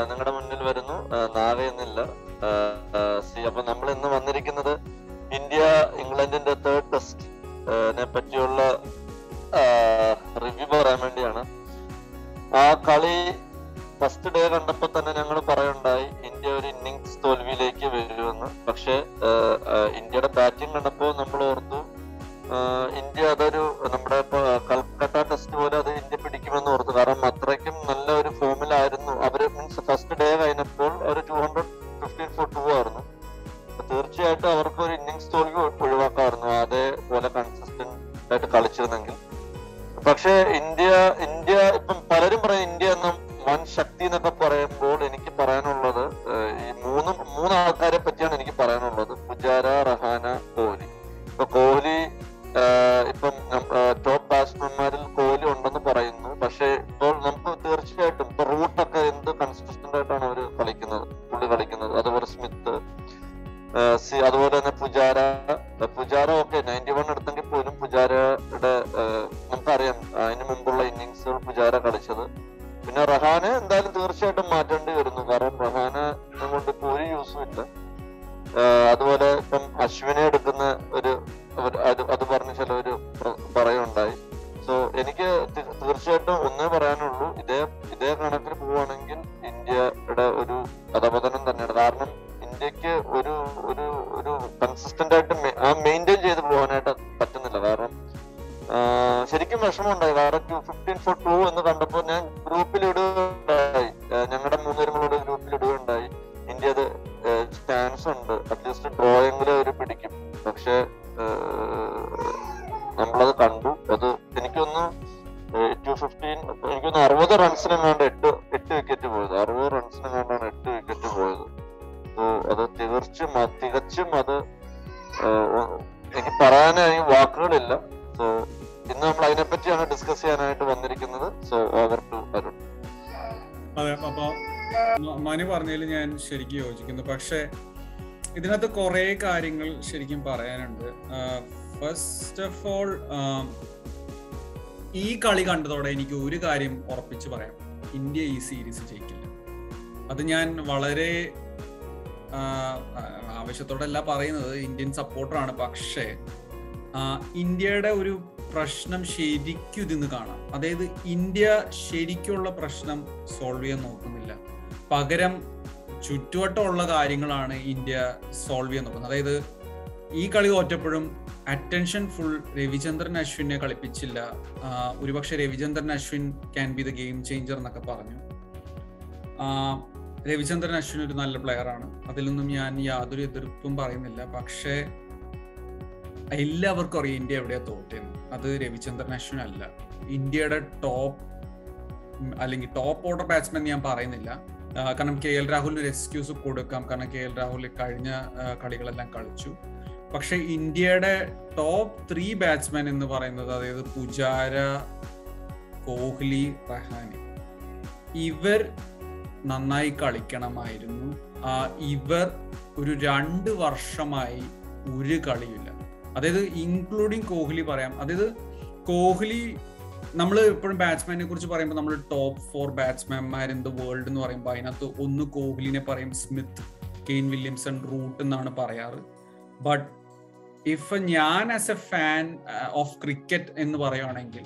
നിങ്ങളുടെ മുന്നിൽ വരുന്നു ആ, നാളെ എന്നില്ല ആ, ആ, സി അപ്പൊ നമ്മൾ ഇന്ന് വന്നിരിക്കുന്നത് ഇന്ത്യ ഇംഗ്ലണ്ടിന്റെ തേർഡ് ടെസ്റ്റ് നെ പറ്റിയുള്ള റിവ്യൂ പറയാൻ വേണ്ടിയാണ് ആ കളി ഫസ്റ്റ് ഡേ കണ്ടപ്പോ തന്നെ ഞങ്ങൾ പറയുണ്ടായി ഇന്ത്യ ഒരു ഇന്നിങ്സ് തോൽവിയിലേക്ക് വരുമെന്ന് പക്ഷെ ഇന്ത്യയുടെ ബാറ്റിംഗ് കണ്ടപ്പോൾ നമ്മൾ ഓർത്തു ആ, ഇന്ത്യ അതൊരു നമ്മുടെ ഇപ്പൊ കൽക്കട്ട ടെസ്റ്റ് പോലെ അത് ഇന്ത്യ പിടിക്കുമെന്ന് ഓർത്തു കാരണം അത്രയ്ക്കും നല്ല ഒരു ഫോമിലായിരുന്നു അവര് മീൻസ് ഫസ്റ്റ് ഡേ കഴിഞ്ഞപ്പോൾ ഒരു two hundred fifteen four two ആയിരുന്നു അപ്പൊ തീർച്ചയായിട്ടും അവർക്ക് ഒരു ഇന്നിങ്സ് തോൽവി ഒ- ഒഴിവാക്കാമായിരുന്നു അതേപോലെ കൺസിസ്റ്റന്റ് ആയിട്ട് കളിച്ചിരുന്നെങ്കിൽ പക്ഷേ ഇന്ത്യ ഇന്ത്യ ഇപ്പം പലരും പറയും ഇന്ത്യ എന്ന വൻ ശക്തി എന്നൊക്കെ പറയുമ്പോൾ എനിക്ക് പറയാനുള്ളത് ഏഹ്, ഈ മൂന്ന് മൂന്ന് ആൾക്കാരെ പറ്റിയാണ് എനിക്ക് പറയാനുള്ളത് പുജാര റഹാന കോഹ്ലി ഇപ്പൊ കോഹ്ലി ഏഹ്, ഇപ്പം ടോപ്പ് ബാറ്റ്സ്മാൻമാരിൽ കോഹ്ലി ഉണ്ടെന്ന് പറയുന്നു പക്ഷേ ഇപ്പോൾ നമുക്ക് തീർച്ചയായിട്ടും ഇപ്പൊ റൂട്ടൊക്കെ എന്ത് കൺസിസ്റ്റന്റ് ആയിട്ടാണ് അവർ കളിക്കുന്നത് പുള്ളി കളിക്കുന്നത് അതുപോലെ സ്മിത്ത് ഏഹ്, സി- അതുപോലെ തന്നെ പുജാര ഏഹ്, പുജാര ഓക്കെ നയൻറ്റി വൺ എടുത്തെങ്കിൽ പോലും പുജാരയുടെ ഏഹ്, നമുക്കറിയാം അതിന് മുമ്പുള്ള ഇന്നിങ്സുകൾ പുജാര കളിച്ചത് പിന്നെ റഹാനെ എന്തായാലും തീർച്ചയായിട്ടും മാറ്റേണ്ടി വരുന്നു കാരണം റഹാനെ കൊണ്ട് ഇപ്പൊ ഒരു യൂസും ഇല്ല ഏഹ്, അതുപോലെ ഇപ്പം അശ്വിനെ എടുക്കുന്ന ഒരു ഒരു- അത് അത് പറഞ്ഞ ചിലവര് പ്ര- പറയുണ്ടായി സോ എനിക്ക് തി- തീർച്ചയായിട്ടും ഒന്നേ പറയാനുള്ളൂ ഇതേ ഇതേ കണക്കിൽ പോവുകയാണെങ്കിൽ ഇന്ത്യയുടെ ഒരു അധപതനം തന്നെയാണ് കാരണം ഇന്ത്യക്ക് ഒരു ഒരു ഒരു കൺസിസ്റ്റന്റ് ആയിട്ട് മെ- ആ മെയിൻറ്റെയിൻ ചെയ്ത് പോകാനായിട്ട് പറ്റുന്നില്ല കാരണം ആ, ശരിക്കും വിഷമമുണ്ടായി കാരണം ടു ഫിഫ്റ്റീൻ ഫോർ ടു എന്ന് കണ്ടപ്പോൾ ഞാൻ ഗ്രൂപ്പിൽ ഇടുകയുണ്ടായി ഞങ്ങളുടെ മൂന്നുപേരും ഗ്രൂപ്പിൽ ഇടുകയുണ്ടായി ഇന്ത്യ അത് ചാൻസ് ഉണ്ട് അറ്റ്ലീസ്റ്റ് ഡ്രോയെങ്കിലും അവർ പിടിക്കും പക്ഷെ നമ്മളത് കണ്ടു അത് എനിക്കൊന്ന് ടു ഫിഫ്റ്റീൻ എനിക്കൊന്ന് അറുപത് റൺസിനെങ്ങാണ്ട് എട്ട് എട്ട് വിക്കറ്റ് പോയത് അറുപത് റൺസിനെങ്ങാണ്ടാണ് എട്ട് വിക്കറ്റ് പോയത് സോ അത് തീർച്ചും അത് തികച്ചും അത് ഏഹ്, ഒ- എനിക്ക് പറയാനായി വാക്കുകളില്ല സോ ഇന്ന് നമ്മൾ അതിനെപ്പറ്റിയാണ് ഡിസ്കസ് ചെയ്യാനായിട്ട് വന്നിരിക്കുന്നത് സോ ഓവർ ടു അരുൺ അതെ അപ്പൊ മ- മനു പറഞ്ഞതിൽ ഞാൻ ശരിക്കും യോജിക്കുന്നു പക്ഷെ ഇതിനകത്ത് കുറെ കാര്യങ്ങൾ ശരിക്കും പറയാനുണ്ട് ഫസ്റ്റ് ഓഫ് ഓൾ ഈ കളി കണ്ടതോടെ എനിക്ക് ഒരു കാര്യം ഉറപ്പിച്ച് പറയാം ഇന്ത്യ ഈ സീരീസ് ജയിക്കില്ല അത് ഞാൻ വളരെ ആ, ആവശ്യത്തോടല്ല പറയുന്നത് ഇന്ത്യൻ സപ്പോർട്ടറാണ് പക്ഷേ ആ, ഇന്ത്യയുടെ ഒരു പ്രശ്നം ശരിക്കും ഇതിന്ന് കാണാം അതായത് ഇന്ത്യ ശരിക്കുള്ള പ്രശ്നം സോൾവ് ചെയ്യാൻ നോക്കുന്നില്ല പകരം ചുറ്റുവട്ടമുള്ള കാര്യങ്ങളാണ് ഇന്ത്യ സോൾവ് ചെയ്യാൻ നോക്കുന്നത് അതായത് ഈ കളി തോറ്റപ്പോഴും അറ്റൻഷൻ ഫുൾ രവിചന്ദ്രൻ അശ്വിനെ കളിപ്പിച്ചില്ല ആ, ഒരുപക്ഷെ Ravichandran Ashwin can be the game changer എന്നൊക്കെ പറഞ്ഞു ആ, രവിചന്ദ്രൻ അശ്വിൻ ഒരു നല്ല പ്ലെയർ ആണ് അതിലൊന്നും ഞാൻ യാതൊരു എതിർപ്പും പറയുന്നില്ല പക്ഷേ എല്ലാവർക്കും അറിയാം ഇന്ത്യ എവിടെയാ തോറ്റെന്ന് അത് രവിചന്ദ്രൻ അശ്വിൻ അല്ല ഇന്ത്യയുടെ ടോപ്പ് അല്ലെങ്കിൽ ടോപ്പ് ഓർഡർ ബാറ്റ്സ്മാൻ ഞാൻ പറയുന്നില്ല ആ, കാരണം കെ എൽ രാഹുലിന് ഒരു എക്സ്ക്യൂസ് കൊടുക്കാം കാരണം കെ എൽ രാഹുൽ കഴിഞ്ഞ ആ, കളികളെല്ലാം കളിച്ചു പക്ഷെ ഇന്ത്യയുടെ ടോപ്പ് ത്രീ ബാറ്റ്സ്മാൻ എന്ന് പറയുന്നത് അതായത് പുജാര കോഹ്ലി റഹാനി ഇവർ നന്നായി കളിക്കണമായിരുന്നു ആ, ഇവർ ഒരു രണ്ട് വർഷമായി ഒരു കളിയില്ല അതായത് ഇൻക്ലൂഡിങ് കോഹ്ലി പറയാം അതായത് കോഹ്ലി നമ്മൾ എപ്പോഴും ബാറ്റ്സ്മാനെ കുറിച്ച് പറയുമ്പോൾ നമ്മൾ ടോപ്പ് ഫോർ ബാറ്റ്സ്മാൻമാർ ഇൻ ദ വേൾഡ് എന്ന് പറയുമ്പോൾ അതിനകത്ത് ഒന്ന് കോഹ്ലിനെ പറയും സ്മിത്ത് കെയിൻ വില്യംസൺ റൂട്ട് എന്നാണ് പറയാറ് ബട്ട് ഇഫ് ഞാൻ as a fan of cricket എന്ന് പറയുകയാണെങ്കിൽ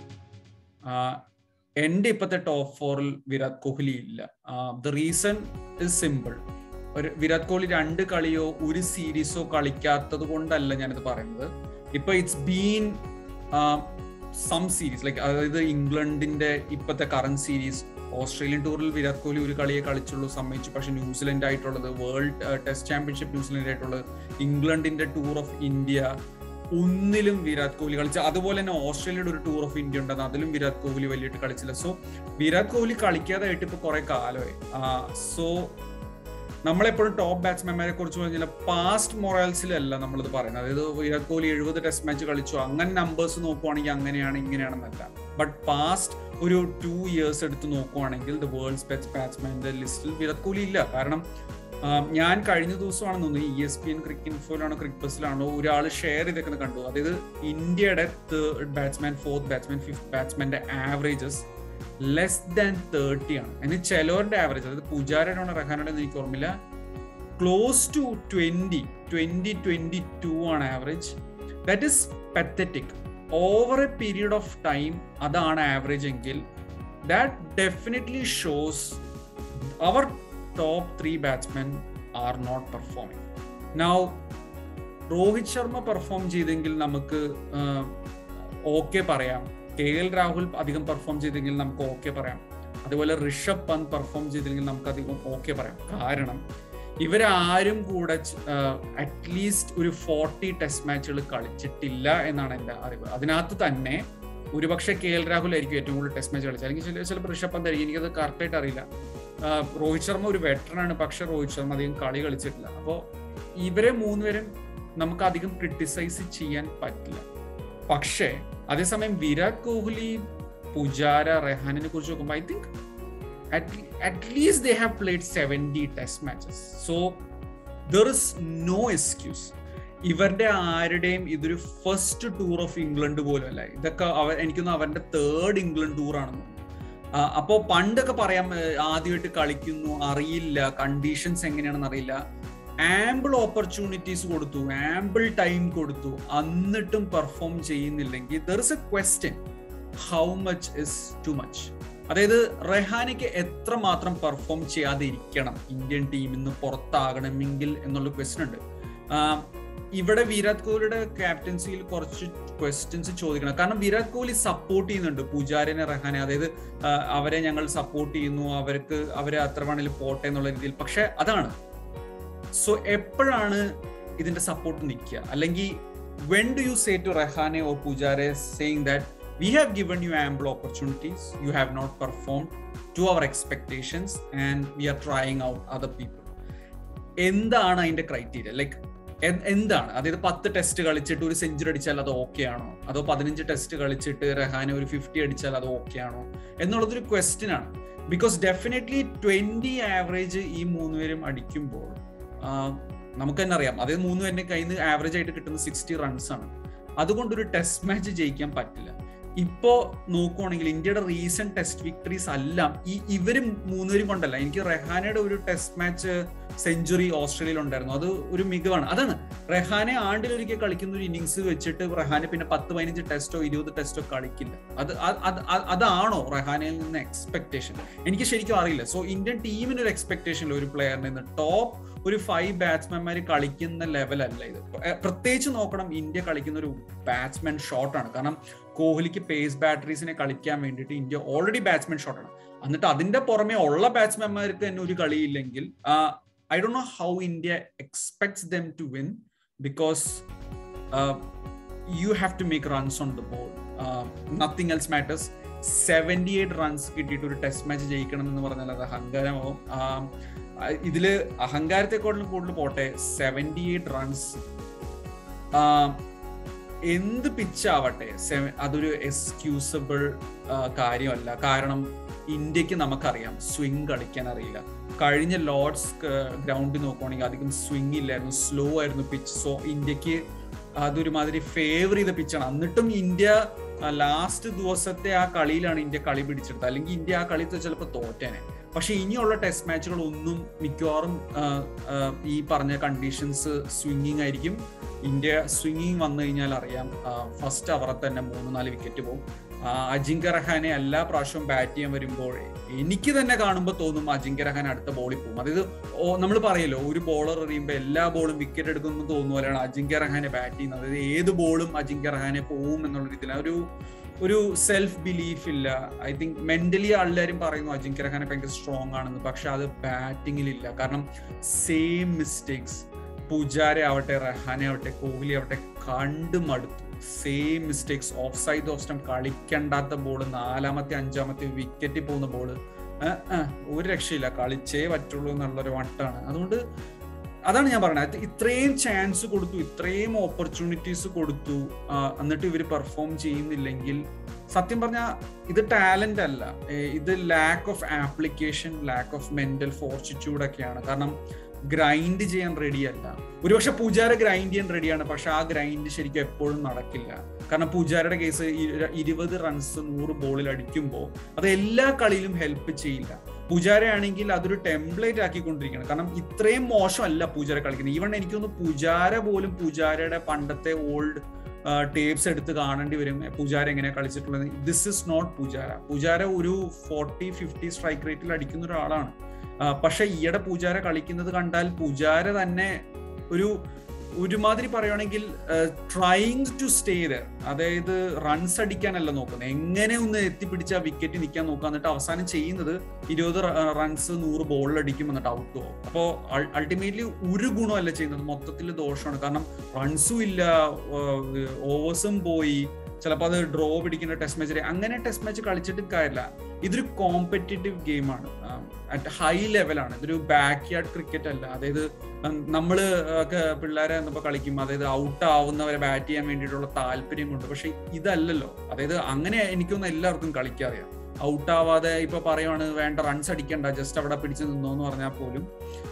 എൻ്റെ ഇപ്പോഴത്തെ ടോപ്പ് ഫോറിൽ വിരാട് കോഹ്ലി ഇല്ല ദ റീസൺ ഇസ് സിമ്പിൾ ഒരു വിരാട് കോഹ്ലി രണ്ട് കളിയോ ഒരു സീരീസോ കളിക്കാത്തത് കൊണ്ടല്ല ഞാനിത് പറയുന്നത് ഇപ്പൊ it's been some series like അതായത് ഇംഗ്ലണ്ടിന്റെ ഇപ്പോഴത്തെ കറന്റ് സീരീസ് ഓസ്ട്രേലിയൻ ടൂറിൽ വിരാട് കോഹ്ലി ഒരു കളിയെ കളിച്ചുള്ളൂ സമ്മതിച്ചു പക്ഷെ ന്യൂസിലൻഡ് ആയിട്ടുള്ളത് വേൾഡ് ടെസ്റ്റ് ചാമ്പ്യൻഷിപ്പ് ന്യൂസിലൻഡ് ആയിട്ടുള്ളത് ഇംഗ്ലണ്ടിന്റെ ടൂർ ഓഫ് ഇന്ത്യ ഒന്നിലും വിരാട് കോഹ്ലി കളിച്ച അതുപോലെ തന്നെ ഓസ്ട്രേലിയയുടെ ഒരു ടൂർ ഓഫ് ഇന്ത്യ ഉണ്ടെന്ന് അതിലും വിരാട് കോഹ്ലി വലിയിട്ട് കളിച്ചില്ല സോ വിരാട് കോഹ്ലി കളിക്കാതായിട്ട് ഇപ്പൊ കുറെ കാലമായി സോ നമ്മളെപ്പോഴും ടോപ്പ് ബാറ്റ്സ്മാൻമാരെ കുറിച്ച് പറഞ്ഞാൽ പാസ്റ്റ് മൊറാൽസിലല്ല നമ്മളിത് പറയുന്നത് അതായത് വിരാട് കോഹ്ലി എഴുപത് ടെസ്റ്റ് മാച്ച് കളിച്ചു അങ്ങനെ നമ്പേഴ്സ് നോക്കുവാണെങ്കിൽ അങ്ങനെയാണ് ഇങ്ങനെയാണെന്നല്ല ബട്ട് പാസ്റ്റ് ഒരു ടു ഇയേഴ്സ് എടുത്ത് നോക്കുവാണെങ്കിൽ ദ വേൾഡ്സ് ബെസ്റ്റ് ബാറ്റ്സ്മാൻ്റെ ലിസ്റ്റിൽ വിരാട് കോഹ്ലി ഇല്ല കാരണം ഞാൻ കഴിഞ്ഞ ദിവസമാണെന്ന് തോന്നുന്നു E S P N cricket ഇൻഫോയിലാണോ ക്രിക്കറ്റ് ബസ്സിലാണോ ഒരാൾ ഷെയർ ചെയ്തൊക്കെ കണ്ടു അതായത് ഇന്ത്യയുടെ third batsman fourth batsman fifth ബാറ്റ്സ്മാന്റെ ആവറേജസ് ലെസ് ദാൻ തേർട്ടി ആണ് അതിന് ചിലവരുടെ ആവറേജ് അതായത് പൂജാരയുടെ ആണോ റഹാനയുടെ എനിക്ക് ഓർമ്മയില്ല close to twenty twenty twenty two ആണ് average that is pathetic over a period of time അതാണ് ആവറേജ് എങ്കിൽ that definitely shows our top three batsmen are not performing now Rohit Sharma perform ചെയ്തെങ്കിൽ നമുക്ക് ഓക്കെ പറയാം കെ എൽ രാഹുൽ അധികം perform ചെയ്തെങ്കിൽ നമുക്ക് okay പറയാം അതുപോലെ ഋഷഭ് പന്ത് പെർഫോം ചെയ്തെങ്കിൽ നമുക്ക് അധികം ഓക്കെ പറയാം കാരണം ഇവരാരും കൂടെ അറ്റ്ലീസ്റ്റ് ഒരു ഫോർട്ടി ടെസ്റ്റ് മാച്ചുകൾ കളിച്ചിട്ടില്ല എന്നാണ് എൻ്റെ അറിവ് അതിനകത്ത് തന്നെ ഒരുപക്ഷെ കെ എൽ രാഹുൽ ആയിരിക്കും ഏറ്റവും കൂടുതൽ ടെസ്റ്റ് മാച്ച് കളിച്ചത് അല്ലെങ്കിൽ ചില ചിലപ്പോൾ ഋഷഭ് പന്ത് ആയിരിക്കും എനിക്കത് കറക്റ്റായിട്ട് അറിയില്ല രോഹിത് ശർമ്മ ഒരു വെറ്ററാണ് പക്ഷെ രോഹിത് ശർമ്മ അധികം കളി കളിച്ചിട്ടില്ല അപ്പോൾ ഇവരെ മൂന്നുപേരും നമുക്ക് അധികം ക്രിട്ടിസൈസ് ചെയ്യാൻ പറ്റില്ല പക്ഷേ അതേസമയം വിരാട് കോഹ്ലി പുജാര റെഹാനിനെ കുറിച്ച് നോക്കുമ്പോൾ I think at least they have played seventy test matches so there is no excuse ഇവരുടെ ആരുടെയും ഇതൊരു ഫസ്റ്റ് ടൂർ ഓഫ് ഇംഗ്ലണ്ട് പോലും അല്ല ഇതൊക്കെ അവർ എനിക്കൊന്ന് അവരുടെ തേർഡ് ഇംഗ്ലണ്ട് ടൂർ ആണെന്ന് അപ്പോൾ പണ്ടൊക്കെ പറയാം ആദ്യമായിട്ട് കളിക്കുന്നു അറിയില്ല കണ്ടീഷൻസ് എങ്ങനെയാണെന്ന് അറിയില്ല ആമ്പിൾ ഓപ്പർച്യൂണിറ്റീസ് കൊടുത്തു ആമ്പിൾ ടൈം കൊടുത്തു എന്നിട്ടും പെർഫോം ചെയ്യുന്നില്ലെങ്കിൽ there is a question how much is too much അതായത് റെഹാനയ്ക്ക് എത്ര മാത്രം പെർഫോം ചെയ്യാതെ ഇരിക്കണം ഇന്ത്യൻ ടീമിൽ നിന്ന് പുറത്താകണമെങ്കിൽ എന്നുള്ള ക്വസ്റ്റ്യൻ ഉണ്ട് ഇവിടെ വിരാട് കോഹ്ലിയുടെ ക്യാപ്റ്റൻസിയിൽ കുറച്ച് ക്വസ്റ്റ്യൻസ് ചോദിക്കണം കാരണം വിരാട് കോഹ്ലി സപ്പോർട്ട് ചെയ്യുന്നുണ്ട് പൂജാരനെ റഹാനെ അതായത് അവരെ ഞങ്ങൾ സപ്പോർട്ട് ചെയ്യുന്നു അവർക്ക് അവരെ അത്ര വേണേലും പോട്ടെ എന്നുള്ള രീതിയിൽ പക്ഷെ അതാണ് സോ എപ്പോഴാണ് ഇതിന്റെ സപ്പോർട്ട് നിൽക്കുക അല്ലെങ്കിൽ when do you say to Rahane or Pujara saying that we have given you ample opportunities you have not perform to our expectations and we are trying out other people എന്താണ് അതിന്റെ ക്രൈറ്റീരിയ ലൈക്ക് എന്താണ് അതായത് പത്ത് test കളിച്ചിട്ട് ഒരു century അടിച്ചാൽ അത് okay ആണോ അതോ പതിനഞ്ച് ടെസ്റ്റ് കളിച്ചിട്ട് റഹാനെ ഒരു ഫിഫ്റ്റി അടിച്ചാൽ അത് ഓക്കെ ആണോ എന്നുള്ളതൊരു ക്വസ്റ്റ്യൻ ആണ് ബിക്കോസ് ഡെഫിനറ്റ്ലി ട്വന്റി ആവറേജ് ഈ മൂന്നുപേരും അടിക്കുമ്പോൾ നമുക്ക് തന്നെ അറിയാം അതായത് മൂന്ന് പേരുടെ കയ്യിൽ നിന്ന് ആവറേജ് ആയിട്ട് കിട്ടുന്ന സിക്സ്റ്റി റൺസ് ആണ് അതുകൊണ്ട് ഒരു ടെസ്റ്റ് മാച്ച് ജയിക്കാൻ പറ്റില്ല ഇപ്പോ നോക്കുവാണെങ്കിൽ ഇന്ത്യയുടെ റീസെന്റ് ടെസ്റ്റ് വിക്ടറീസ് എല്ലാം ഈ ഇവര് മൂന്നുപേരും കൊണ്ടല്ല എനിക്ക് റെഹാനയുടെ ഒരു ടെസ്റ്റ് മാച്ച് സെഞ്ചുറി ഓസ്ട്രേലിയയിൽ ഉണ്ടായിരുന്നു അത് ഒരു മികവാണ് അതാണ് റെഹാനെ ആണ്ടിലൊരിക്കൽ കളിക്കുന്ന ഒരു ഇന്നിങ്സ് വെച്ചിട്ട് റെഹാനെ പിന്നെ പത്ത് പതിനഞ്ച് ടെസ്റ്റോ ഇരുപത് ടെസ്റ്റോ കളിക്കില്ല അത് അതാണോ റെഹാനയിൽ നിന്ന് എക്സ്പെക്ടേഷൻ എനിക്ക് ശരിക്കും അറിയില്ല സോ ഇന്ത്യൻ ടീമിന് ഒരു എക്സ്പെക്ടേഷൻ ഇല്ല ഒരു പ്ലെയറിൽ നിന്ന് ടോപ്പ് ഒരു ഫൈവ് ബാറ്റ്സ്മാൻമാർ കളിക്കുന്ന ലെവലല്ല ഇത് പ്രത്യേകിച്ച് നോക്കണം ഇന്ത്യ കളിക്കുന്ന ഒരു ബാറ്റ്സ്മാൻ ഷോട്ടാണ് കാരണം കോഹ്ലിക്ക് പേസ് ബാറ്ററീസിനെ കളിക്കാൻ വേണ്ടിയിട്ട് ഇന്ത്യ ഓൾറെഡി ബാറ്റ്സ്മാൻ ഷോട്ടാണ് എന്നിട്ട് അതിന്റെ പുറമെ ഉള്ള ബാറ്റ്സ്മാൻമാർക്ക് തന്നെ ഒരു കളിയില്ലെങ്കിൽ I do know how India expects them to win because you have to make runs on the ball nothing else matters seventy eight runs കിട്ടിയിട്ട് ഒരു ടെസ്റ്റ് മാച്ച് ജയിക്കണം എന്ന് പറഞ്ഞാൽ അത് അഹങ്കാരമാവും ഇതില് അഹങ്കാരത്തെക്കാട്ടിലും കൂടുതൽ പോട്ടെ സെവൻറ്റി എയ്റ്റ് റൺസ് എന്ത് പിച്ചാവട്ടെ അതൊരു എക്സ്ക്യൂസബിൾ കാര്യമല്ല കാരണം ഇന്ത്യക്ക് നമുക്കറിയാം സ്വിംഗ് കളിക്കാൻ അറിയില്ല കഴിഞ്ഞ ലോർഡ്സ് ഗ്രൗണ്ടിൽ നോക്കുവാണെങ്കിൽ അധികം സ്വിംഗ് ഇല്ലായിരുന്നു സ്ലോ ആയിരുന്നു പിച്ച് സോ ഇന്ത്യക്ക് അതൊരുമാതിരി ഫേവർ ചെയ്ത പിച്ചാണ് എന്നിട്ടും ഇന്ത്യ ലാസ്റ്റ് ദിവസത്തെ ആ കളിയിലാണ് ഇന്ത്യ കളി പിടിച്ചെടുത്തത് അല്ലെങ്കിൽ ഇന്ത്യ ആ കളി ചിലപ്പോൾ തോറ്റേനെ പക്ഷെ ഇനിയുള്ള ടെസ്റ്റ് മാച്ചുകൾ ഒന്നും മിക്കവാറും ഈ പറഞ്ഞ കണ്ടീഷൻസ് സ്വിങ്ങിങ് ആയിരിക്കും ഇന്ത്യ സ്വിങ്ങിങ് വന്നു കഴിഞ്ഞാൽ അറിയാം ഫസ്റ്റ് അവറെ തന്നെ മൂന്ന് നാല് വിക്കറ്റ് പോകും അജിങ്ക്യ റഹാനെ എല്ലാ പ്രാവശ്യവും ബാറ്റ് ചെയ്യാൻ വരുമ്പോൾ എനിക്ക് തന്നെ കാണുമ്പോൾ തോന്നും അജിങ്ക്യ റഹാൻ അടുത്ത ബോളിൽ പോകും അതായത് നമ്മൾ പറയല്ലോ ഒരു ബോളർ എറിയുമ്പോൾ എല്ലാ ബോളും വിക്കറ്റ് എടുക്കുമെന്ന് തോന്നുന്ന പോലെയാണ് അജിങ്ക്യ റഹാനെ ബാറ്റ് ചെയ്യുന്നത് അതായത് ഏത് ബോളും അജിങ്ക്യ റഹാനെ പോവും എന്നുള്ള രീതിയിൽ ഒരു ഒരു സെൽഫ് ബിലീഫ് ഇല്ല ഐ തിങ്ക് മെന്റലി എല്ലാവരും പറയുന്നു അജിങ്ക്യ റഹാനെ ഭയങ്കര സ്ട്രോങ് ആണെന്ന് പക്ഷെ അത് ബാറ്റിങ്ങിൽ ഇല്ല കാരണം സെയിം മിസ്റ്റേക്സ് പുജാര ആവട്ടെ റഹാനെ ആവട്ടെ കോഹ്ലി ആവട്ടെ കണ്ടു മടുത്തു same mistakes off side off stump കളിക്കണ്ടാത്ത ബോള് നാലാമത്തെ അഞ്ചാമത്തെ വിക്കറ്റിൽ പോകുന്ന ബോള് ഒരു രക്ഷയില്ല കളിച്ചേ പറ്റുള്ളൂ എന്നുള്ളൊരു വട്ടാണ് അതുകൊണ്ട് അതാണ് ഞാൻ പറയുന്നത് ഇത്രയും ചാൻസ് കൊടുത്തു ഇത്രയും ഓപ്പർച്യൂണിറ്റീസ് കൊടുത്തു എന്നിട്ട് ഇവർ പെർഫോം ചെയ്യുന്നില്ലെങ്കിൽ സത്യം പറഞ്ഞാൽ ഇത് ടാലന്റ് അല്ല ഇത് lack of application lack of mental fortitude ഒക്കെയാണ് കാരണം ഗ്രൈൻഡ് ചെയ്യാൻ റെഡിയല്ല ഒരുപക്ഷെ പൂജാര ഗ്രൈൻഡ് ചെയ്യാൻ റെഡിയാണ് പക്ഷെ ആ ഗ്രൈൻഡ് ശരിക്കും എപ്പോഴും നടക്കില്ല കാരണം പൂജാരയുടെ കേസ് ഇരുപത് റൺസ് നൂറ് ബോളിൽ അടിക്കുമ്പോൾ അത് എല്ലാ കളിയിലും ഹെൽപ്പ് ചെയ്യില്ല പൂജാര ആണെങ്കിൽ അതൊരു ടെംപ്ലേറ്റ് ആക്കിക്കൊണ്ടിരിക്കണം കാരണം ഇത്രയും മോശമല്ല പൂജാര കളിക്കുന്നത് ഈവൺ എനിക്കൊന്ന് പൂജാര പോലും പൂജാരയുടെ പണ്ടത്തെ ഓൾഡ് ടേപ്സ് എടുത്ത് കാണേണ്ടി വരും പൂജാര എങ്ങനെയാ കളിച്ചിട്ടുള്ളത് this is not Pujara Pujara ഒരു ഫോർട്ടി ഫിഫ്റ്റി സ്ട്രൈക്ക് റേറ്റിൽ അടിക്കുന്ന ഒരാളാണ് പക്ഷെ ഈയിടെ പൂജാര കളിക്കുന്നത് കണ്ടാൽ പൂജാര തന്നെ ഒരു ഒരുമാതിരി പറയുകയാണെങ്കിൽ ട്രൈങ് ടു സ്റ്റേ ദർ അതായത് റൺസ് അടിക്കാനല്ല നോക്കുന്നത് എങ്ങനെ ഒന്ന് എത്തിപ്പിടിച്ച് ആ വിക്കറ്റ് നിൽക്കാൻ നോക്കുക എന്നിട്ട് അവസാനം ചെയ്യുന്നത് ഇരുപത് റൺസ് നൂറ് ബോളിൽ അടിക്കും എന്നിട്ട് ഔട്ട് പോകും അപ്പോൾ അൾട്ടിമേറ്റ്ലി ഒരു ഗുണമല്ല ചെയ്യുന്നത് മൊത്തത്തിൽ ദോഷമാണ് കാരണം റൺസും ഇല്ല ഓവേഴ്സും പോയി ചിലപ്പോൾ അത് ഡ്രോ പിടിക്കുന്ന ടെസ്റ്റ് മാച്ച് അങ്ങനെ ടെസ്റ്റ് മാച്ച് കളിച്ചിട്ട് കാര്യമില്ല ഇതൊരു കോമ്പറ്റേറ്റീവ് ഗെയിമാണ് അറ്റ് ഹൈ ലെവലാണ് ഇതൊരു ബാക്ക് യാർഡ് ക്രിക്കറ്റ് അല്ല അതായത് നമ്മൾ ഒക്കെ പിള്ളേരെ എന്നപ്പോൾ കളിക്കും അതായത് ഔട്ട് ആവുന്നവരെ ബാറ്റ് ചെയ്യാൻ വേണ്ടിയിട്ടുള്ള താല്പര്യം കൊണ്ട് പക്ഷെ ഇതല്ലല്ലോ അതായത് അങ്ങനെ എനിക്കൊന്നും എല്ലാവർക്കും കളിക്കാറിയാം ഔട്ട് ആവാതെ ഇപ്പൊ പറയുവാണ് വേണ്ട റൺസ് അടിക്കണ്ട ജസ്റ്റ് അവിടെ പിടിച്ചു നിന്നോ എന്ന് പറഞ്ഞാൽ പോലും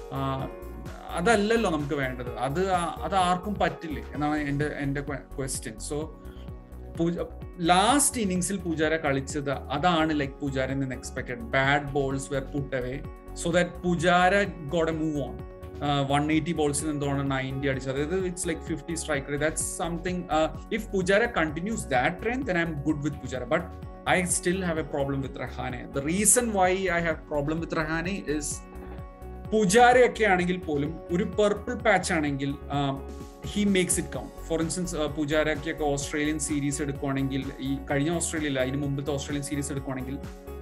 അതല്ലല്ലോ നമുക്ക് വേണ്ടത് അത് അത് ആർക്കും പറ്റില്ലേ എന്നാണ് എൻ്റെ എൻ്റെ ക്വസ്റ്റ്യൻ സോ ലാസ്റ്റ് ഇന്നിങ്സിൽ പൂജാര കളിച്ചത് അതാണ് ലൈക്ക് പൂജാര നിന്ന് expected bad balls were put away so that Pujara got a move on one eighty ബോൾസിൽ എന്തോണ് നയൻറ്റി അടിച്ചത് അതായത് it's like fifty strike that's something if Pujara continues that trend then I'm good with Pujara but I still have a problem with Rahane the reason why I have problem with Rahane is പൂജാരയൊക്കെ ആണെങ്കിൽ പോലും ഒരു purple patch ആണെങ്കിൽ he makes it count for instance പൂജാരക്കൊക്കെ Australian series എടുക്കുവാണെങ്കിൽ ഈ കഴിഞ്ഞ ഓസ്ട്രേലിയയില്ല അതിന് മുമ്പത്തെ ഓസ്ട്രേലിയൻ സീരീസ് എടുക്കുവാണെങ്കിൽ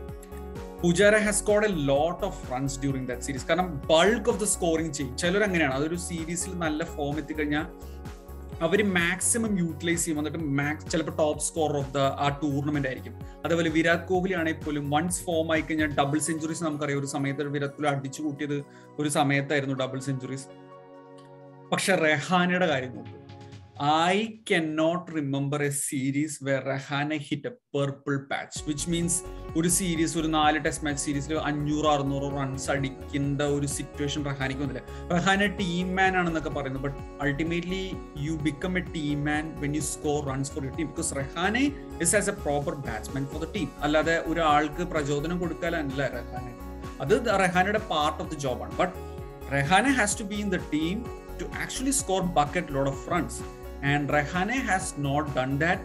Pujara has scored a lot of runs during that series കാരണം ബൾക്ക് ഓഫ് ദ സ്കോറിംഗ് ചെയ്യും ചിലർ അങ്ങനെയാണ് അതൊരു സീരീസിൽ നല്ല ഫോം എത്തിക്കഴിഞ്ഞാൽ അവർ മാക്സിമം യൂട്ടിലൈസ് ചെയ്യും എന്നിട്ട് മാക്സ് ചിലപ്പോൾ ടോപ്പ് സ്കോർ ഓഫ് ദ ആ ടൂർണമെന്റ് ആയിരിക്കും അതേപോലെ വിരാട് കോഹ്ലി ആണെങ്കിൽ പോലും വൺസ് ഫോം ആയി കഴിഞ്ഞാൽ ഡബിൾ സെഞ്ചുറീസ് നമുക്കറിയാം ഒരു സമയത്ത് വിരാട് കോഹ്ലി അടിച്ചു കൂട്ടിയത് ഒരു സമയത്തായിരുന്നു ഡബിൾ സെഞ്ചുറീസ് പക്ഷെ റെഹാനയുടെ കാര്യം നോക്കൂ I can not remember a series where Rahane hit a purple patch which means ഒരു സീരീസ് ഒരു നാല് ടെസ്റ്റ് മാച്ച് സീരീസിൽ അഞ്ഞൂറ് അറുന്നൂറ് റൺസ് അടിക്കേണ്ട ഒരു സിറ്റുവേഷൻ റഹാനിക്ക് വന്നില്ല റഹാന ടീം മാൻ ആണെന്നൊക്കെ പറയുന്നത് but ultimately you become a team man when you score runs for you team because Rahane is as a proper batsman for the team അല്ലാതെ ഒരാൾക്ക് പ്രചോദനം കൊടുക്കാനല്ല റഹാനെ അത് റഹാനയുടെ പാർട്ട് ഓഫ് ദി ജോബാണ് but Rahane has to be in the team to actually score bucket load of runs. And Rahane has not done that.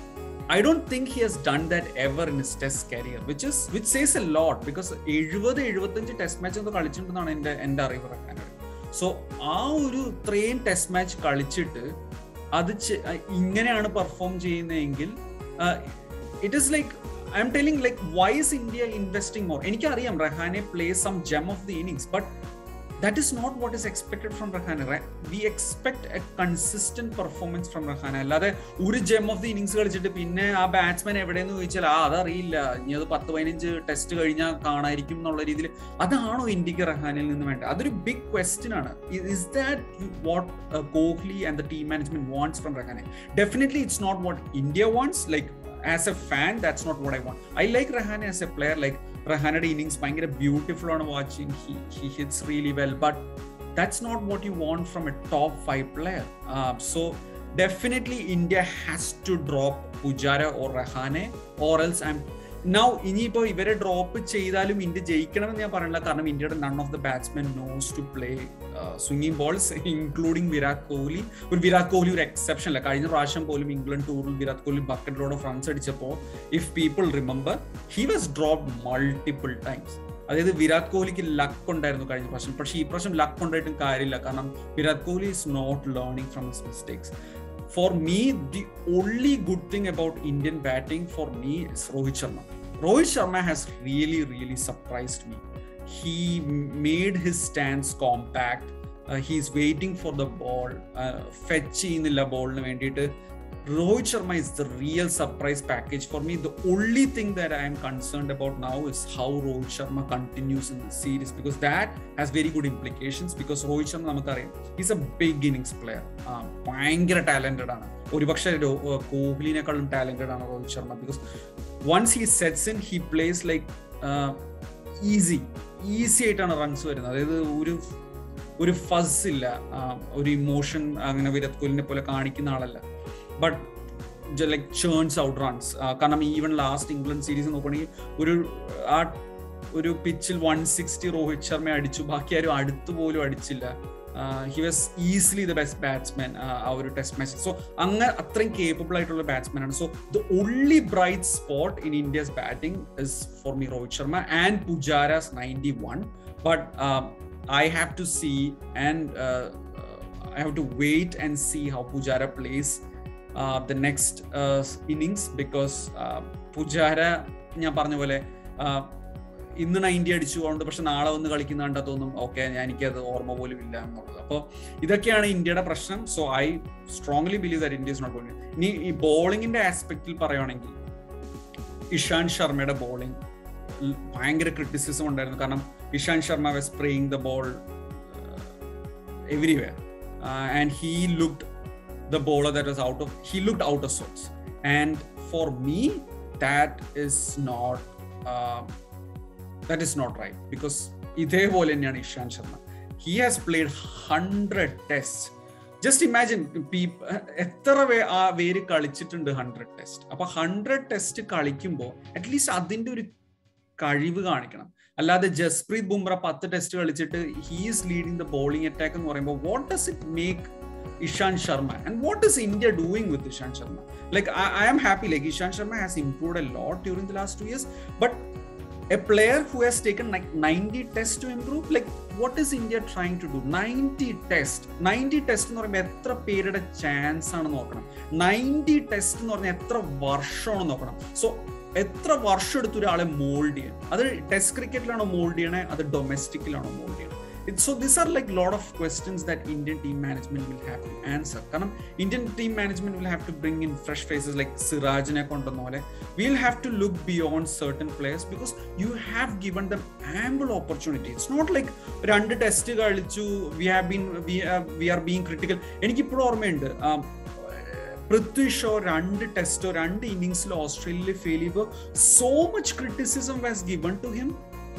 I don't think he has done that ever in his test career, which is which says a lot because എഴുപത് എഴുപത്തഞ്ച് test match ഒന്ന് കളിച്ചിട്ടുണ്ടെന്നാണ് എൻ്റെ എൻ്റെ അറിവ് റഹാനയുടെ so ആ ഒരു ഇത്രയും test match കളിച്ചിട്ട് അത് ഇങ്ങനെയാണ് പെർഫോം ചെയ്യുന്നതെങ്കിൽ it is like I'm telling like why is India investing more എനിക്കറിയാം Rahane play some gem of the innings but that is not what is expected from Rahane. Right? We expect a consistent performance from Rahane. അല്ലാതെ ഒരു gem of the innings കളിച്ചിട്ട് പിന്നെ ആ batsman എവിടെയെന്ന് ചോദിച്ചാൽ ആ അതറിയില്ല ഇനി അത് പത്ത് പതിനഞ്ച് ടെസ്റ്റ് കഴിഞ്ഞാൽ കാണായിരിക്കും എന്നുള്ള രീതിയിൽ അതാണോ ഇന്ത്യക്ക് റഹാനിൽ നിന്ന് വേണ്ടത് അതൊരു ബിഗ് ക്വസ്റ്റ്യൻ ആണ് is that what Kohli and the team management wants from Rahane definitely it's not what India wants like as a fan that's not what I want I like Rahane as a player like റഹാനയുടെ innings ഭയങ്കര beautiful ആണ് watching he hits really well but that's not what you want from a top five player so definitely India has to drop Pujara or റഹാനെ or else I'm now ഇനിയിപ്പോ ഇവരെ drop ചെയ്താലും India ജയിക്കണമെന്ന് ഞാൻ പറയില്ല കാരണം ഇന്ത്യയുടെ none of the batsmen knows to play swinging balls including Virat Kohli ഒരു വിരാട് കോഹ്ലി ഒരു exception അല്ല കഴിഞ്ഞ പ്രാവശ്യം പോലും ഇംഗ്ലണ്ട് ടൂറിൽ Virat Kohli bucket load of runs അടിച്ചപ്പോൾ if people remember he was drop multiple times അതായത് വിരാട് കോഹ്ലിക്ക് ലക്ക് ഉണ്ടായിരുന്നു കഴിഞ്ഞ പ്രാവശ്യം പക്ഷേ ഈ പ്രാവശ്യം ലക്ക് ഉണ്ടായിട്ടും കാര്യമില്ല കാരണം Virat Kohli is not learning from his mistakes for me, the only good thing about Indian batting for me is Rohit Sharma. Rohit Sharma has really, really surprised me. He made his stance compact. Uh, he's waiting for the ball. Uh, fetch ചെയ്യുന്നില്ല ബോളിന് വേണ്ടിയിട്ട് Rohit Sharma is the real surprise package for me. The only thing that I am concerned about now is how Rohit Sharma continues in the series because that has very good implications. Because Rohit Sharma നമുക്കറിയാം is a big innings player ഭയങ്കര talented ആണ് ഒരുപക്ഷെ കോഹ്ലിനേക്കാളും talented ആണ് Rohit Sharma because once he sets in he plays like easy easy ആയിട്ടാണ് runs വരുന്നത് അതായത് ഒരു ഒരു ഫസ് ഇല്ല ഒരു ഇമോഷൻ അങ്ങനെ വിരാട് കോഹ്ലിനെ പോലെ കാണിക്കുന്ന ആളല്ല but like churns out runs കാരണം ഈവൻ ലാസ്റ്റ് ഇംഗ്ലണ്ട് സീരീസ് നോക്കുകയാണെങ്കിൽ ഒരു ആ ഒരു പിച്ചിൽ വൺ സിക്സ്റ്റി രോഹിത് ശർമ്മ അടിച്ചു ബാക്കി ആരും അടുത്ത് പോലും അടിച്ചില്ല he was easily the best batsman ആ ഒരു ടെസ്റ്റ് മാച്ച് സോ അങ്ങനെ അത്രയും കേപ്പബിൾ ആയിട്ടുള്ള ബാറ്റ്സ്മാൻ ആണ് so the only bright spot in India's batting is for me Rohit Sharma and Pujara's ninety one but I have to see and uh, I have to wait and see how Pujara plays uh, the next uh, innings because Pujara ഞാൻ പറഞ്ഞ പോലെ ഇന്ന് ninety അടിച്ചു കൊണ്ട് പക്ഷെ നാളെ വന്ന് കളിക്കുന്ന കണ്ടാ തോന്നും ഓക്കെ ഞാൻ എനിക്കത് ഓർമ്മ പോലും ഇല്ല എന്നുള്ളത് അപ്പോൾ ഇതൊക്കെയാണ് ഇന്ത്യയുടെ പ്രശ്നം so I strongly believe that India is not going ഇനി ഈ ബോളിങ്ങിന്റെ ആസ്പെക്റ്റിൽ പറയുകയാണെങ്കിൽ ഇഷാൻ ശർമ്മയുടെ ബോളിംഗ് ഭയങ്കര ക്രിറ്റിസിസം ഉണ്ടായിരുന്നു കാരണം Ishant Sharma was playing the ball everywhere and he looked the bowler that was out of he looked out of sorts and for me that is not that is not right because ഇതേപോലെ തന്നെയാണ് Ishant Sharma he has played hundred test just imagine എത്ര ആ പേര് കളിച്ചിട്ടുണ്ട് hundred test അപ്പൊ hundred test കളിക്കുമ്പോൾ at least അതിന്റെ ഒരു കഴിവ് കാണിക്കണം അല്ലാതെ ജസ്പ്രീത് ബുംറ പത്ത് ടെസ്റ്റ് കളിച്ചിട്ട് he's leading the bowling attack എന്ന് പറയുമ്പോൾ what does it make Ishant Sharma and what is India doing with Ishant Sharma like I am happy like Ishant Sharma has improved a lot during the last two years but a player who has taken like 90 tests to improve like what is india trying to do 90 test 90 test എന്ന് പറയുമ്പോൾ എത്ര പേരുടെ chance ആണ് നോക്കണം 90 test എന്ന് പറഞ്ഞാൽ എത്ര വർഷമാണ് നോക്കണം സോ എത്ര വർഷം എടുത്ത് ഒരാളെ മോൾഡ് ചെയ്യാൻ അത് ടെസ്റ്റ് ക്രിക്കറ്റിലാണോ മോൾഡ് ചെയ്യണേ അത് ഡൊമസ്റ്റിക്കിലാണോ മോൾഡ് ചെയ്യണം so these are like a lot of questions that Indian team management will have to answer. കാരണം Indian team management will have to bring in fresh faces like സിറാജിനെ കൊണ്ടുവന്ന പോലെ we'll have to look beyond certain players because you have given them ample opportunity. It's not like രണ്ട് test കളിച്ചു we have been we are being critical എനിക്കിപ്പോഴും ഓർമ്മയുണ്ട് Prithvi show രണ്ട് ടെസ്റ്റോ രണ്ട് ഇന്നിങ്സിലോ ഓസ്ട്രേലിയയിൽ ഫെയിൽ ചെയ്യുമ്പോൾ so much criticism was given to him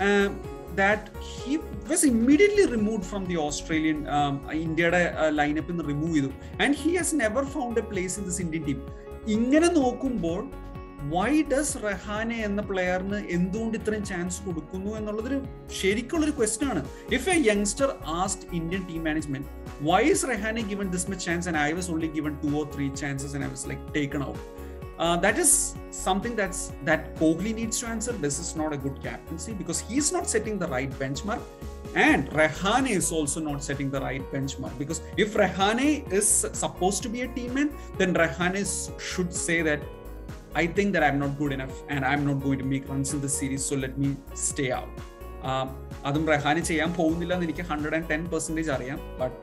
that he was immediately removed from the Australian um, ഇന്ത്യയുടെ ലൈനപ്പിൽ നിന്ന് റിമൂവ് ചെയ്തു and he has never found a place in this Indian team ഇങ്ങനെ നോക്കുമ്പോൾ വൈ ഡസ് റഹാനെ എന്ന പ്ലെയറിന് എന്തുകൊണ്ട് ഇത്രയും chance കൊടുക്കുന്നു എന്നുള്ളതൊരു ശരിക്കുള്ളൊരു ക്വസ്റ്റൻ ആണ് if a youngster asked Indian team management why is Rahane given this much chance and I was only given two or three chances and I was like taken out Uh, that is something that's that Kohli needs to answer. This is not a good captaincy because he's not setting the right benchmark, and Rehane is also not setting the right benchmark. Because if Rehane is supposed to be a team man, then Rehane should say that I think that I'm not good enough and I'm not going to make runs in the series, so let me stay out. അതും റഹാനി ചെയ്യാൻ പോകുന്നില്ല എന്ന് എനിക്ക് hundred and ten percentage അറിയാം but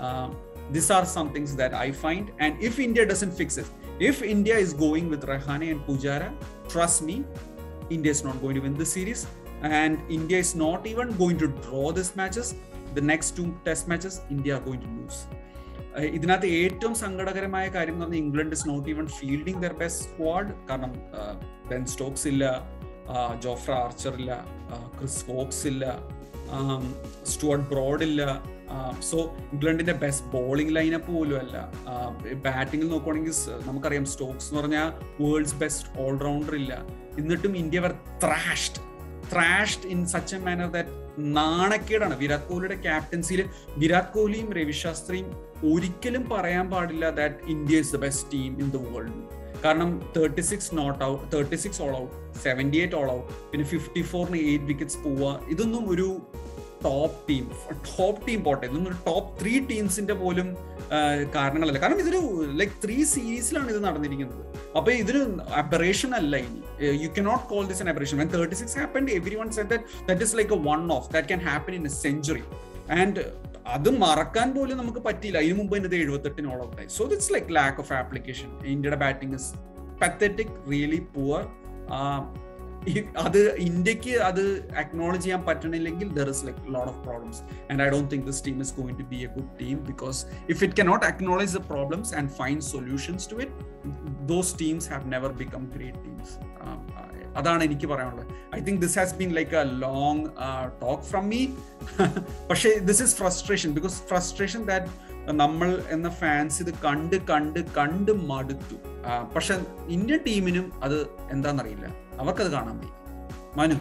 this are some things that I find and if India doesn't fix it if India is going with Rahane and Pujara, trust me, India is not going to win the series. And India is not even going to draw these matches. The next two test matches, India are going to lose. ഇതിനകത്ത് ഏറ്റവും സങ്കടകരമായ കാര്യം എന്ന് പറഞ്ഞാൽ England is not even fielding their best squad കാരണം Ben Stokes ഇല്ല Jofra Archer ഇല്ല Chris Woakes ഇല്ല സ്റ്റുവർട്ട് ബ്രോഡ് ഇല്ല സോ ഇംഗ്ലണ്ടിന്റെ ബെസ്റ്റ് ബോളിംഗ് ലൈനപ്പ് പോലും അല്ല ബാറ്റിംഗിൽ നോക്കുവാണെങ്കിൽ നമുക്കറിയാം സ്റ്റോക്സ് എന്ന് പറഞ്ഞാൽ വേൾഡ്സ് ബെസ്റ്റ് ഓൾറൗണ്ടർ ഇല്ല എന്നിട്ടും India were thrashed thrashed in such a manner that നാണക്കേടാണ് വിരാട് കോഹ്ലിയുടെ ക്യാപ്റ്റൻസിയിൽ വിരാട് കോഹ്ലിയും രവിശാസ്ത്രിയും ഒരിക്കലും പറയാൻ പാടില്ല that India is the best team in the world കാരണം thirty six not out thirty six all out seventy eight all out പിന്നെ ഫിഫ്റ്റി ഫോറിന് eight wickets പോവുക ഇതൊന്നും ഒരു ടോപ്പ് ടീം ടോപ്പ് ടീം പോട്ടെ ഇതൊന്നും ടോപ്പ് ത്രീ ടീംസിന്റെ പോലും കാരണങ്ങളല്ല കാരണം ഇതൊരു ലൈക്ക് ത്രീ സീരീസിലാണ് ഇത് നടന്നിരിക്കുന്നത് അപ്പൊ ഇതൊരു അബറേഷൻ അല്ല ഇനി you cannot call this an aberration when thirty six happen every one set that that is like a one off that can happen in a century and അത് മറക്കാൻ പോലും നമുക്ക് പറ്റിയില്ല അതിനു മുമ്പ് എൻ്റെ എഴുപത്തെട്ടിന് ഓൾ ഔട്ടായി so it's like lack of application ഇന്ത്യയുടെ batting is pathetic really poor അത് ഇന്ത്യക്ക് അത് അക്നോളജ് ചെയ്യാൻ പറ്റണില്ലെങ്കിൽ there is like lot of problems and I don't think this team is going to be a good team because if it cannot acknowledge the problems and find solutions to it those teams have never become great teams അതാണ് എനിക്ക് പറയാനുള്ളത് I think this has been like a long talk from me പക്ഷേ this is frustration because frustration that നമ്മൾ എന്ന fans ഇത് കണ്ട് കണ്ട് കണ്ട് മടുത്തു പക്ഷെ ഇന്ത്യൻ ടീമിനും അത് എന്താണെന്നറിയില്ല അവർക്കത് കാണാൻ വയ്യ മനു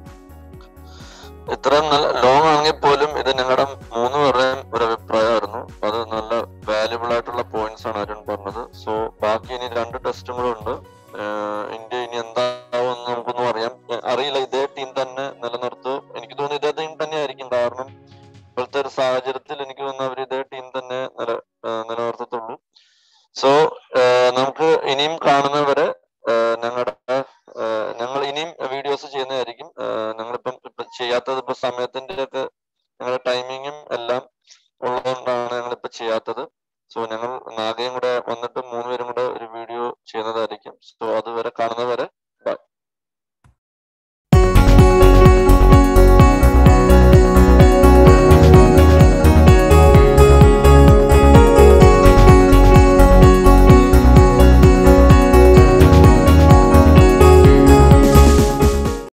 ഇത്ര ലോങ് ആണെങ്കിൽ പോലും ഇത് ഞങ്ങളുടെ മൂന്ന് പേരുടെയും ഒരു അഭിപ്രായമായിരുന്നു അത് നല്ല വാല്യുബിൾ ആയിട്ടുള്ള പോയിന്റ്സ് ആണ് അരുൺ പറഞ്ഞത് സോ ബാക്കി ഇനി രണ്ട് ടെസ്റ്റും കൂടെ ഉണ്ട് ഇന്ത്യ ഇനി എന്താവും നമുക്കൊന്നും അറിയാം അറിയില്ല ഇതേ ടീം തന്നെ നിലനിർത്തും എനിക്ക് തോന്നുന്നു ഇതേ ടീം തന്നെ ആയിരിക്കും കാരണം ഇപ്പോഴത്തെ ഒരു സാഹചര്യത്തിൽ എനിക്ക് തോന്നുന്നു അവർ ഇതേ ടീം തന്നെ നില നിലനിർത്തത്തുള്ളൂ സോ നമുക്ക് ഇനിയും കാണുന്നവരെ ഞങ്ങളുടെ ഞങ്ങൾ ഇനിയും വീഡിയോസ് ചെയ്യുന്നതായിരിക്കും ഞങ്ങളിപ്പം ഇപ്പൊ ചെയ്യാത്തത് ഇപ്പൊ സമയത്തിന്റെ ഒക്കെ ഞങ്ങളുടെ ടൈമിങ്ങും എല്ലാം ഉള്ളതുകൊണ്ടാണ് ഞങ്ങളിപ്പോ ചെയ്യാത്തത് സോ ഞങ്ങൾ നാഗയും കൂടെ വന്നിട്ട് മൂന്നുപേരും കൂടെ ഒരു വീഡിയോ ചെയ്യുന്നതായിരിക്കും സോ അതുവരെ കാണുന്നവരെ